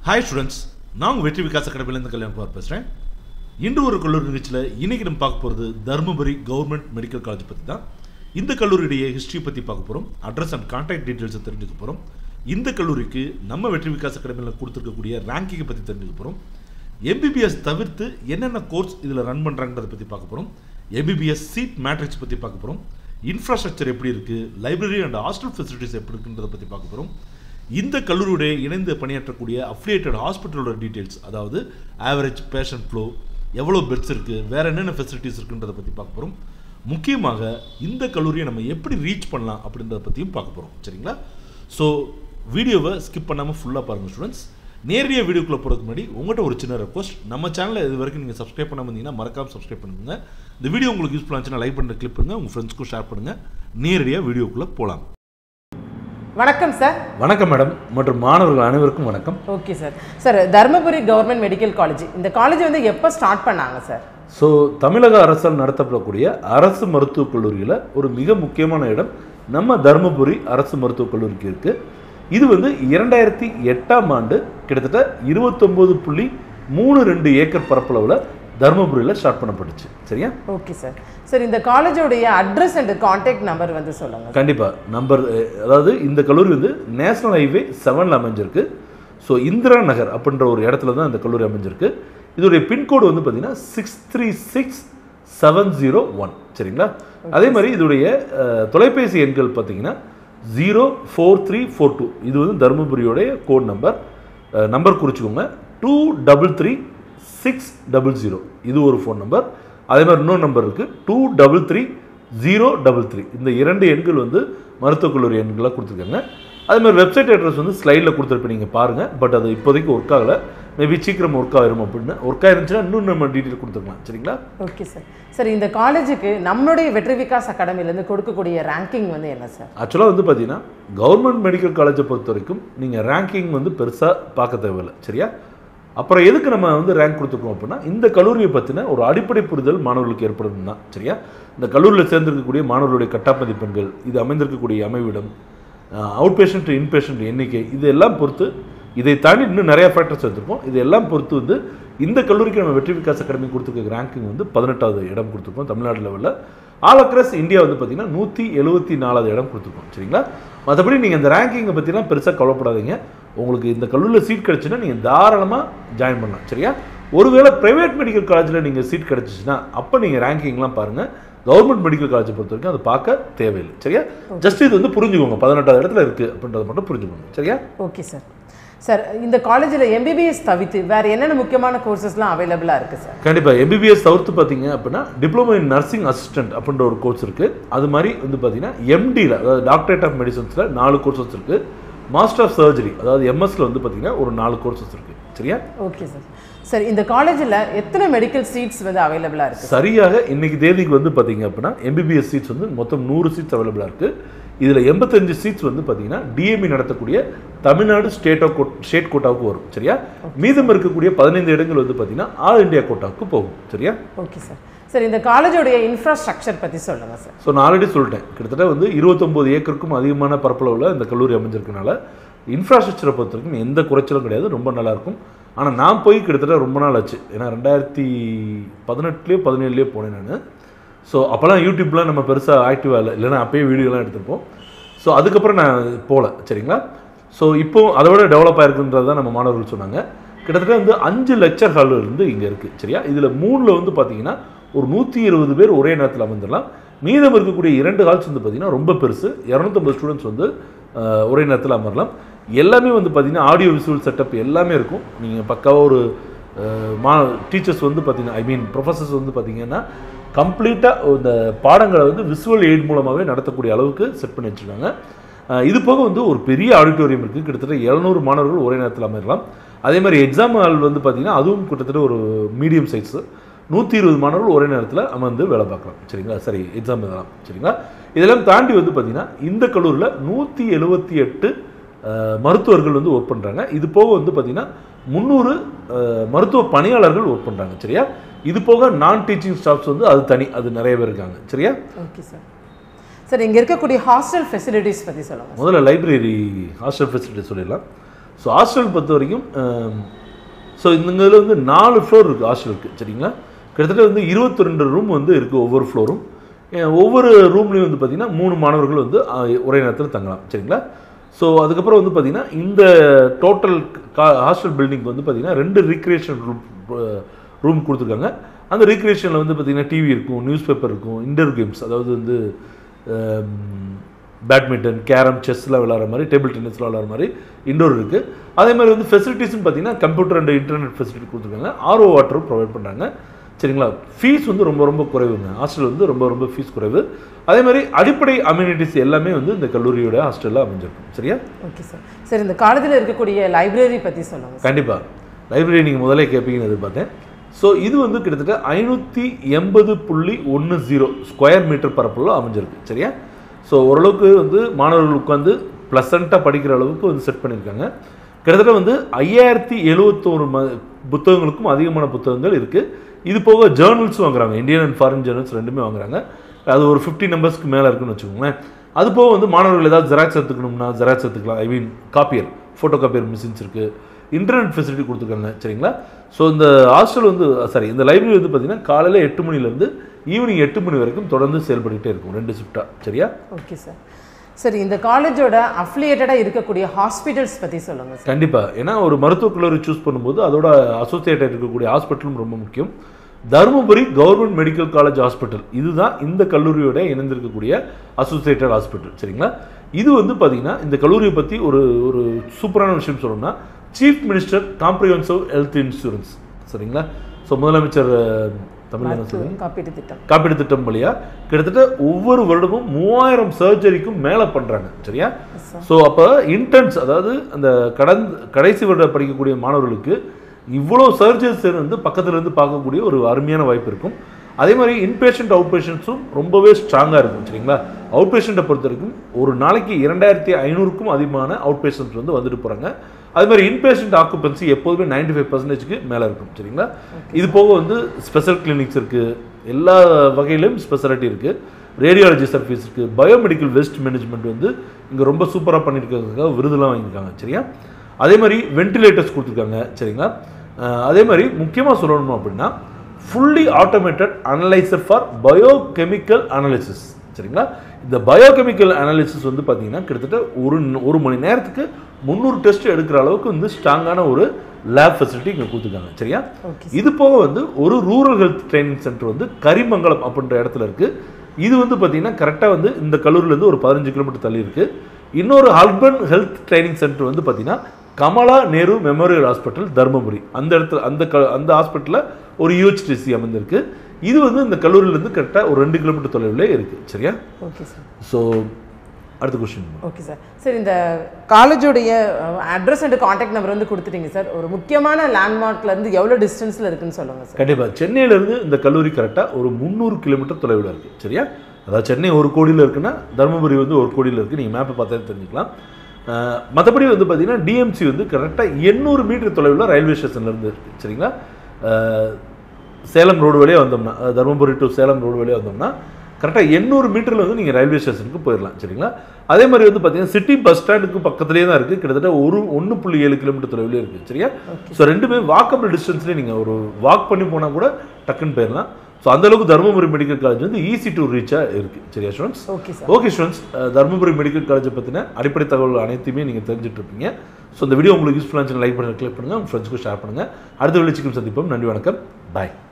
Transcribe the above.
hi students நான் உங்கள் வெற்றி விகாஸ் அகாடமிலேருந்து கல்யாணம் குமார் பேசுகிறேன் இன்று ஒரு கல்லூரி நிகழ்ச்சியில் இன்னைக்கு நம்ம பார்க்க போகிறது தருமபுரி கவர்மெண்ட் மெடிக்கல் காலேஜ் பற்றி தான் இந்த கல்லூரியுடைய ஹிஸ்ட்ரி பற்றி பார்க்க போகிறோம் அட்ரஸ் அண்ட் கான்டாக்ட் டீட்டெயில்ஸை தெரிஞ்சுக்க போகிறோம் இந்த கல்லூரிக்கு நம்ம வெற்றி விகாஸ் அகாடமியில் கொடுத்துருக்கக்கூடிய ரேங்கிங்கை பற்றி தெரிஞ்சுக்க போகிறோம் எம்பிபிஎஸ் தவிர்த்து என்னென்ன கோர்ஸ் இதில் ரன் பண்ணுறாங்கிறத பற்றி பார்க்க போகிறோம் எம்பிபிஎஸ் சீட் மேட்ரிக்ஸ் பற்றி பார்க்க போகிறோம் இன்ஃப்ராஸ்ட்ரக்சர் எப்படி இருக்குது லைப்ரரி அண்ட் ஹாஸ்டல் ஃபெசிலிட்டிஸ் எப்படி இருக்குன்றதை பற்றி பார்க்க போகிறோம் இந்த கல்லூரியுடைய இணைந்து பணியாற்றக்கூடிய அஃபிலியேட்டட் ஹாஸ்பிட்டலோட டீட்டெயில்ஸ் அதாவது ஆவரேஜ் பேஷண்ட் ஃப்ளோ எவ்வளோ பெட்ஸ் இருக்குது வேறு என்னென்ன ஃபெசிலிட்டிஸ் இருக்குன்றதை பற்றி பார்க்க போகிறோம் முக்கியமாக இந்த கல்லூரியை நம்ம எப்படி ரீச் பண்ணலாம் அப்படின்றத பற்றியும் பார்க்க போகிறோம் சரிங்களா ஸோ வீடியோவை ஸ்கிப் பண்ணாமல் ஃபுல்லாக பாருங்கள் ஸ்டூடெண்ட்ஸ் நேரடியாக வீடியோக்குள்ளே போகிறதுக்கு முன்னாடி உங்கள்கிட்ட ஒரு சின்ன ரெக்வஸ்ட் நம்ம சேனலை இது வரைக்கும் நீங்கள் சப்ஸ்கிரைப் பண்ணாம இருந்தீங்கன்னா மறக்காம சப்ஸ்கிரைப் பண்ணுங்க இந்த வீடியோ உங்களுக்கு யூஸ்ஃபுல்லாக இருந்துச்சுன்னா லைக் பண்ணுற கிளிக் பண்ணுங்கள் உங்கள் ஃப்ரெண்ட்ஸ்க்கும் ஷேர் பண்ணுங்கள் நேரடியாக வீடியோக்குள்ளே போகலாம் வணக்கம் சார் வணக்கம் மேடம் மற்றும் மாணவர்கள் அனைவருக்கும் வணக்கம் okay sir sir Dharmapuri government medical college இந்த காலேஜ் வந்து எப்போ ஸ்டார்ட் பண்ணாங்க சார் ஸோ தமிழக அரசால் நடத்தப்படக்கூடிய அரசு மருத்துவக் கல்லூரியில் ஒரு மிக முக்கியமான இடம் நம்ம தருமபுரி அரசு மருத்துவக் கல்லூரிக்கு இருக்குது இது வந்து இரண்டாயிரத்தி எட்டாம் ஆண்டு கிட்டத்தட்ட இருபத்தொம்போது புள்ளி மூணு ரெண்டு ஏக்கர் பரப்பளவில் தருமபுரியில் ஸ்டார்ட் பண்ணப்பட்டுச்சு சரியா ஓகே சார் சார் இந்த காலேஜோடைய அட்ரஸ் அண்ட் காண்டாக்ட் நம்பர் வந்து சொல்லுங்க கண்டிப்பாக நம்பர் அஹ், அதாவது இந்த கல்லூரி வந்து நேஷனல் ஹைவே செவனில் அமைஞ்சிருக்கு ஸோ இந்திரா நகர் அப்படின்ற ஒரு இடத்துல தான் இந்த கல்லூரி அமைஞ்சிருக்கு இதோடைய பின்கோடு வந்து பார்த்தீங்கன்னா six three six seven zero one சரிங்களா அதே மாதிரி இதோடைய அஹ், தொலைபேசி எண்கள் பார்த்தீங்கன்னா zero four three four two இது வந்து தருமபுரியோடைய கோட் நம்பர் நம்பர் குறிச்சிக்கோங்க two double three six double zero இது ஒரு ஃபோன் நம்பர் அதே மாதிரி இன்னொரு நம்பர் இருக்குது two double three zero double three இந்த இரண்டு எண்கள் வந்து மருத்துவக் கல்லூரி எண்களாக கொடுத்துருக்காங்க அதே மாதிரி வெப்சைட் அட்ரஸ் வந்து ஸ்லைடில் கொடுத்துருப்பேன் நீங்கள் பாருங்கள் பட் அது இப்போதைக்கு ஒர்க் ஆகலை மேபி சீக்கிரம் ஒர்க் ஆயிரும் அப்படின்னு ஒர்க் ஆயிருந்துச்சுன்னா இன்னும் நம்ம டீட்டெயில் கொடுத்துருக்கலாம் சரிங்களா ஓகே சார் சார் இந்த காலேஜுக்கு நம்மளுடைய வெற்றி விகாஸ் அகாடமிலேருந்து கொடுக்கக்கூடிய ரேங்கிங் வந்து என்ன சார் ஆக்சுவலாக வந்து பார்த்தீங்கன்னா கவர்மெண்ட் மெடிக்கல் காலேஜை பொறுத்த வரைக்கும் நீங்கள் ரேங்கிங் வந்து பெருசாக பார்க்க தேவையில்லை சரியா அப்புறம் எதுக்கு நம்ம வந்து ரேங்க் கொடுத்துருக்கோம் அப்படின்னா இந்த கல்லூரியை பற்றின ஒரு அடிப்படை புரிதல் மாணவர்களுக்கு ஏற்படும் தான் சரியா இந்த கல்லூரியில் சேர்ந்திருக்கக்கூடிய மாணவர்களுடைய கட்டா மதிப்பெண்கள் இது அமைந்திருக்கக்கூடிய அமைவிடம் அவுட் பேஷண்ட் இன்பேஷண்ட் எண்ணிக்கை இது எல்லாம் பொறுத்து இதை தாண்டி இன்னும் நிறைய ஃபேக்டர்ஸ் எடுத்திருக்கோம் இது எல்லாம் பொறுத்து வந்து இந்த கல்லூரிக்கு நம்ம வெற்றி விகாஸ் அகாடமி கொடுத்துருக்க ரேங்கிங் வந்து பதினெட்டாவது இடம் கொடுத்துருக்கோம் தமிழ்நாடு லெவலில் ஆல் அக்ரஸ் இந்தியா வந்து பார்த்தீங்கன்னா நூற்றி எழுபத்தி நாலாவது இடம் கொடுத்துருக்கோம் சரிங்களா மற்றபடி நீங்கள் இந்த ரேங்கிங்கை பற்றிலாம் பெருசாக கவலைப்படாதீங்க உங்களுக்கு இந்த கல்லூரியில் சீட் கிடச்சுன்னா நீங்கள் தாராளமாக ஜாயின் பண்ணலாம் சரியா ஒருவேளை ப்ரைவேட் மெடிக்கல் காலேஜில் நீங்கள் சீட் கிடச்சிச்சின்னா அப்போ நீங்கள் ரேங்கிங்லாம் பாருங்கள் கவர்மெண்ட் மெடிக்கல் காலேஜை பொறுத்த வரைக்கும் அதை பார்க்க தேவையில்லை சரியா ஜஸ்ட் இது வந்து புரிஞ்சுக்கோங்க பதினெட்டாவது இடத்துல இருக்குது அப்படின்றத மட்டும் புரிஞ்சுக்கோங்க சரியா ஓகே சார் சார் இந்த காலேஜில் எம்பிபிஎஸ் தவிர்த்து வேறு என்னென்ன முக்கியமான கோர்சஸ்லாம் அவைலபிளாக இருக்குது சார் கண்டிப்பாக எம்பிபிஎஸ் தவிர்த்து பார்த்தீங்க அப்படின்னா டிப்ளமோ இன் நர்சிங் அசிஸ்டன்ட் அப்படின்ற ஒரு கோர்ஸ் இருக்குது அது மாதிரி வந்து பார்த்தீங்கன்னா எம்டியில் அதாவது டாக்டரேட் ஆஃப் மெடிசன்ஸில் நாலு கோர்சஸ் இருக்குது மாஸ்டர் ஆஃப் சர்ஜரி அதாவது எம்எஸ்ல வந்து பார்த்தீங்கன்னா ஒரு நாலு கோர்சஸ் இருக்குது சரியா ஓகே சார் சார் இந்த காலேஜில் எத்தனை மெடிக்கல் சீட்ஸ் வந்து அவைலபிளாக இருக்குது சரியாக இன்னைக்கு தேதிக்கு வந்து பார்த்தீங்க அப்படின்னா எம்பிபிஎஸ் சீட்ஸ் வந்து மொத்தம் நூறு சீட்ஸ் அவைலபிளாக இருக்குது இதில் எண்பத்தஞ்சு சீட்ஸ் வந்து பார்த்தீங்கன்னா டிஎம்இ நடத்தக்கூடிய தமிழ்நாடு ஸ்டேட் ஆஃப் ஸ்டேட் கோட்டாவுக்கு வரும் சரியா மீதம் இருக்கக்கூடிய பதினைந்து இடங்கள் வந்து பார்த்தீங்கன்னா ஆல் இந்தியா கோட்டாவுக்கு போகும் சரியா ஓகே சார் சார் இந்த காலேஜோடைய இன்ஃப்ராஸ்ட்ரக்சர் பற்றி சொல்லுங்கள் சார் ஸோ நான் ஆல்ரெடி சொல்லிட்டேன் கிட்டத்தட்ட வந்து இருபத்தொம்போது ஏக்கருக்கும் அதிகமான பரப்பளவில் இந்த கல்லூரி அமைஞ்சிருக்கனால இன்ஃப்ராஸ்ட்ரக்சரை பொறுத்த வரைக்கும் எந்த குறைச்சலும் கிடையாது ரொம்ப நல்லாயிருக்கும் ஆனால் நான் போய் கிட்டத்தட்ட ரொம்ப நாள் ஆச்சு ஏன்னா ரெண்டாயிரத்தி பதினெட்டுலேயோ பதினேழுலேயோ போனேன் நான் ஸோ அப்போல்லாம் யூடியூப்லாம் நம்ம பெருசாக ஆக்டிவாக இல்லை இல்லைன்னா அப்பயே வீடியோலாம் எடுத்திருப்போம் ஸோ அதுக்கப்புறம் நான் போகல சரிங்களா ஸோ இப்போ அதை விட டெவலப் ஆயிருக்குன்றது தான் நம்ம மாணவர்கள் சொன்னாங்க கிட்டத்தட்ட வந்து அஞ்சு லெக்சர் ஹால் இருந்து இங்கே இருக்குது சரியா இதில் மூணில் வந்து பார்த்தீங்கன்னா ஒரு நூற்றி இருபது பேர் ஒரே நேரத்தில் அமர்ந்துடலாம் மீதம் இருக்கக்கூடிய இரண்டு ஹால்ஸ் வந்து பார்த்தீங்கன்னா ரொம்ப பெருசு இரநூத்தம்பது ஸ்டூடெண்ட்ஸ் வந்து அஹ், ஒரே நேரத்தில் அமரலாம் எல்லாமே வந்து பார்த்தீங்கன்னா ஆடியோ விசுவல் செட்டப் எல்லாமே இருக்கும் நீங்கள் பக்காவாக ஒரு அஹ், மா டீச்சர்ஸ் வந்து பார்த்தீங்கன்னா ஐ மீன் ப்ரொஃபஸர்ஸ் வந்து பார்த்தீங்கன்னா கம்ப்ளீட்டாக இந்த பாடங்களை வந்து விசுவல் எய்ட் மூலமாகவே நடத்தக்கூடிய அளவுக்கு செட் பண்ணி வச்சுருக்காங்க அஹ் இது போக வந்து ஒரு பெரிய ஆடிட்டோரியம் இருக்குது கிட்டத்தட்ட எழுநூறு மாணவர்கள் ஒரே நேரத்தில் அமரலாம் அதே மாதிரி எக்ஸாம் ஹால் வந்து பார்த்திங்கன்னா அதுவும் கிட்டத்தட்ட ஒரு மீடியம் சைஸு நூற்றி இருபது மாணவர்கள் ஒரே நேரத்தில் அமர்ந்து வேலை பார்க்கலாம் சரிங்களா சரி எக்ஸாம் எழுதலாம் சரிங்களா இதெல்லாம் தாண்டி வந்து பார்த்திங்கன்னா இந்த கல்லூரியில் நூற்றி எழுபத்தி எட்டு மருத்துவர்கள் வந்து ஒர்க் பண்ணுறாங்க இது போக வந்து பார்த்திங்கன்னா முந்நூறு மருத்துவ பணியாளர்கள் ஒர்க் பண்ணுறாங்க சரியா இது போக நான் டீச்சிங் ஸ்டாஃப்ஸ் வந்து அது தனி அது நிறைய பேர் இருக்காங்க சரியா ஓகே சார் சார் இங்கே இருக்கக்கூடிய ஹாஸ்டல் ஃபெசிலிட்டிஸ் பற்றி சொல்லுங்கள் முதல்ல லைப்ரரி ஹாஸ்டல் ஃபெசிலிட்டி சொல்லிடலாம் ஸோ ஹாஸ்டல் பொறுத்த வரைக்கும் ஸோ இந்த இதில் வந்து நாலு ஃப்ளோர் இருக்குது ஹாஸ்டலுக்கு சரிங்களா கிட்டத்தட்ட வந்து இருபத்தி ரெண்டு ரூம் வந்து இருக்குது ஒவ்வொரு ஃப்ளோரும் ஒவ்வொரு ரூம்லேயும் வந்து பார்த்திங்கன்னா மூணு மாணவர்கள் வந்து அஹ், ஒரே நேரத்தில் தங்கலாம் சரிங்களா ஸோ அதுக்கப்புறம் வந்து பார்த்திங்கன்னா இந்த டோட்டல் ஹாஸ்டல் பில்டிங் வந்து பார்த்திங்கன்னா ரெண்டு ரீக்ரியேஷன் ரூம் ரூம் கொடுத்துருக்காங்க அந்த ரீக்ரியேஷனில் வந்து பார்த்திங்கன்னா டிவி இருக்கும் நியூஸ் பேப்பர் இருக்கும் இன்டோர் கேம்ஸ் அதாவது வந்து பேட்மிண்டன் கேரம் செஸ்லாம் விளாட்ற மாதிரி டேபிள் டென்னிஸ்லாம் விளாட்ற மாதிரி இண்டோர் இருக்குது அதே மாதிரி வந்து ஃபெசிலிட்டிஸ்னு பார்த்தீங்கன்னா கம்ப்யூட்டர் அண்ட் இன்டர்நெட் ஃபெசிலிட்டி கொடுத்துருக்காங்க ஆர்ஓ வாட்டரும் ப்ரொவைட் பண்ணுறாங்க சரிங்களா ஃபீஸ் வந்து ரொம்ப ரொம்ப குறைவுங்க ஹாஸ்டல் வந்து ரொம்ப ரொம்ப ஃபீஸ் குறைவு அதே மாதிரி அடிப்படை அம்யூனிட்டிஸ் எல்லாமே வந்து இந்த கல்லூரியோட ஹாஸ்டலில் அமைஞ்சிருக்கும் சரியா ஓகே சார் சார் இந்த காலேஜில் இருக்கக்கூடிய லைப்ரரி பற்றி சொல்லுங்கள் சார் கண்டிப்பாக லைப்ரரி நீங்கள் முதல்ல கேட்பீங்கன்னு எதிர்பார்த்தேன் ஸோ இது வந்து கிட்டத்தட்ட ஐநூற்றி எண்பது புள்ளி ஒன்று ஜீரோ ஸ்கொயர் மீட்டர் பரப்புள்ள அமைஞ்சிருக்கு சரியா ஸோ ஓரளவுக்கு வந்து மாணவர்கள் உட்காந்து ப்ளசண்ட்டாக படிக்கிற அளவுக்கு வந்து செட் பண்ணியிருக்காங்க கிட்டத்தட்ட வந்து ஐயாயிரத்தி எழுவத்தோரு ம புத்தகங்களுக்கும் அதிகமான புத்தகங்கள் இருக்குது இது போக ஜேர்னல்ஸும் வாங்குறாங்க இந்தியன் அண்ட் ஃபாரின் ஜேர்னல்ஸ் ரெண்டுமே வாங்குறாங்க அது ஒரு ஃபிஃப்டி நம்பர்ஸ்க்கு மேலே இருக்குன்னு வச்சுக்கோங்களேன் அது போக வந்து மாணவர்கள் ஏதாவது ஜெராக்ஸ் எடுத்துக்கணும்னா ஜெராக்ஸ் எடுத்துக்கலாம் I mean copier photo copier machines இருக்குது இன்டர்நெட் ஃபெசிலிட்டி கொடுத்துருக்காங்க சரிங்களா ஸோ இந்த ஹாஸ்டல் வந்து சாரி இந்த லைப்ரரி வந்து பார்த்தீங்கன்னா காலையில் எட்டு மணிலேருந்து ஈவினிங் எட்டு மணி வரைக்கும் தொடர்ந்து செயல்பட்டுகிட்டே இருக்கும் ரெண்டு ஷிஃப்டாக சரியா ஓகே சார் சரி இந்த காலேஜோட அஃபிலியேட்டடாக இருக்கக்கூடிய ஹாஸ்பிட்டல்ஸ் பற்றி சொல்லுங்கள் சார் கண்டிப்பாக ஏன்னா ஒரு மருத்துவக் கல்லூரி சூஸ் பண்ணும்போது அதோட அசோசியேட்டட் இருக்கக்கூடிய ஹாஸ்பிட்டலும் ரொம்ப முக்கியம் Dharmapuri government medical college hospital இதுதான் இந்த கல்லூரியோட இணைந்திருக்கக்கூடிய அசோசியேட்டட் ஹாஸ்பிட்டல் சரிங்களா இது வந்து பார்த்தீங்கன்னா இந்த கல்லூரியை பற்றி ஒரு ஒரு சூப்பரான விஷயம் சொல்லணும்னா chief minister comprehensive health insurance சரிங்களா ஸோ முதலமைச்சர் அஹ், தமிழ்ல என்ன சொல்லுங்க காப்பீட்டு திட்டம் காப்பீடு திட்டம் வழியா கிட்டத்தட்ட ஒவ்வொரு வருடமும் மூவாயிரம் சர்ஜரிக்கும் மேலே பண்ணுறாங்க சரியா ஸோ அப்போ இன்டர்ன்ஸ் அதாவது அந்த கடந்த கடைசி வருட படிக்கக்கூடிய மாணவர்களுக்கு இவ்வளோ சர்ஜரிஸ் வந்து பக்கத்துல இருந்து பார்க்கக்கூடிய ஒரு அருமையான வாய்ப்பு இருக்கும் அதே மாதிரி இன்பேஷண்ட் அவுட் பேஷண்ட்ஸும் ரொம்பவே ஸ்ட்ராங்காக இருக்கும் சரிங்களா அவுட் பேஷண்ட்டை பொறுத்த வரைக்கும் ஒரு நாளைக்கு இரண்டாயிரத்தி ஐநூறுக்கும் அதிகமான அவுட் பேஷண்ட்ஸ் வந்து வந்துட்டு போகிறாங்க அதே மாதிரி இன்பேஷண்ட் ஆக்குபென்சி எப்போதுமே நைன்டி ஃபைவ் பர்சன்டேஜ்க்கு மேலே இருக்கும் சரிங்களா இது போக வந்து ஸ்பெஷல் கிளினிக்ஸ் இருக்குது எல்லா வகையிலும் ஸ்பெஷாலிட்டி இருக்குது ரேடியாலஜி சர்வீஸ் இருக்குது பயோமெடிக்கல் வேஸ்ட் மேனேஜ்மெண்ட் வந்து இங்கே ரொம்ப சூப்பராக பண்ணியிருக்கிறதுக்காக விருதுலாம் வாங்கியிருக்காங்க சரியா அதே மாதிரி வென்டிலேட்டர்ஸ் கொடுத்துருக்காங்க சரிங்களா அஹ் அதே மாதிரி முக்கியமாக சொல்லணும் அப்படின்னா fully automated analyser for biochemical analysis சரிங்களா இந்த பயோகெமிக்கல் அனாலிசிஸ் வந்து பார்த்தீங்கன்னா கிட்டத்தட்ட ஒரு ஒரு மணி நேரத்துக்கு முந்நூறு டெஸ்ட் எடுக்கிற அளவுக்கு வந்து ஸ்ட்ராங்கான ஒரு லேப் ஃபெசிலிட்டி இங்கே கொடுத்துருக்காங்க சரியா ஓகே இது போக வந்து ஒரு ரூரல் ஹெல்த் ட்ரைனிங் சென்டர் வந்து கரிமங்கலம் அப்படின்ற இடத்துல இருக்கு இது வந்து பார்த்தீங்கன்னா கரெக்டாக வந்து இந்த கல்லூரிலேருந்து ஒரு பதினஞ்சு கிலோமீட்டர் தள்ளி இருக்கு இன்னொரு அர்பன் ஹெல்த் ட்ரைனிங் சென்டர் வந்து பார்த்தீங்கன்னா கமலா நேரு மெமோரியல் ஹாஸ்பிட்டல் தர்மபுரி அந்த இடத்துல அந்த க அந்த ஹாஸ்பிட்டலில் ஒரு யூஹெச்டிசி அமைந்திருக்கு இது வந்து இந்த கல்லூரியிலேருந்து கரெக்டாக ஒரு ரெண்டு கிலோமீட்டர் தொலைவில் இருக்குது சரியா ஓகே சார் ஸோ அடுத்த கொஸ்டின் ஓகே சார் சார் இந்த காலேஜோடைய அட்ரஸ் அண்ட் காண்டாக்ட் நம்பர் வந்து கொடுத்துட்டீங்க சார் ஒரு முக்கியமான லேண்ட்மார்க்ல இருந்து எவ்வளோ டிஸ்டன்ஸில் இருக்குன்னு சொல்லுங்கள் சார் கண்டிப்பாக சென்னையிலேருந்து இந்த கல்லூரி கரெக்டாக ஒரு முந்நூறு கிலோமீட்டர் தொலைவில் இருக்குது சரியா அதாவது சென்னை ஒரு கோடியில் இருக்குன்னா தருமபுரி வந்து ஒரு கோடியில் இருக்குது நீங்கள் மேப்பை பார்த்தாலே தெரிஞ்சுக்கலாம் அஹ், மற்றபடி வந்து பார்த்தீங்கன்னா டிஎம்சி வந்து கரெக்டாக எண்ணூறு மீட்டர் தொலைவில் ரயில்வே ஸ்டேஷன்லேருந்து இருக்குது சரிங்களா அஹ், சேலம் ரோடு வழியாக வந்தோம்னா அஹ், தருமபுரி டு சேலம் ரோடு வழியாக வந்தோம்னா கரெக்டாக எண்ணூறு மீட்டரில் வந்து நீங்கள் ரயில்வே ஸ்டேஷனுக்கு போயிடலாம் சரிங்களா அதே மாதிரி வந்து பார்த்தீங்கன்னா சிட்டி பஸ் ஸ்டாண்டுக்கு பக்கத்துலேயே தான் இருக்குது கிட்டத்தட்ட ஒரு ஒன்று புள்ளி ஏழு கிலோமீட்டர் தொலைவிலே இருக்குது சரியா ஸோ ரெண்டுமே வாக்கபிள் டிஸ்டன்ஸ்லேயே நீங்கள் ஒரு வாக் பண்ணி போனால் கூட டக்குன்னு போயிடலாம் ஸோ அந்தளவுக்கு தருமபுரி மெடிக்கல் காலேஜ் வந்து ஈஸி டு ரீச்சாக இருக்குது சரியா students okay sir okay students Dharmapuri medical காலேஜை பற்றின அடிப்படை தகவல் அனைத்தையுமே நீங்கள் தெரிஞ்சுட்டு இருப்பீங்க ஸோ இந்த வீடியோ உங்களுக்கு யூஸ்ஃபுல்லாக லைக் பண்ணுங்கள் கிளிக் பண்ணுங்கள் உங்கள் ஃப்ரெண்ட்ஸ்க்கு ஷேர் பண்ணுங்கள் அடுத்த வெளிச்சிக்கும் சந்திப்போம் நன்றி வணக்கம் பாய்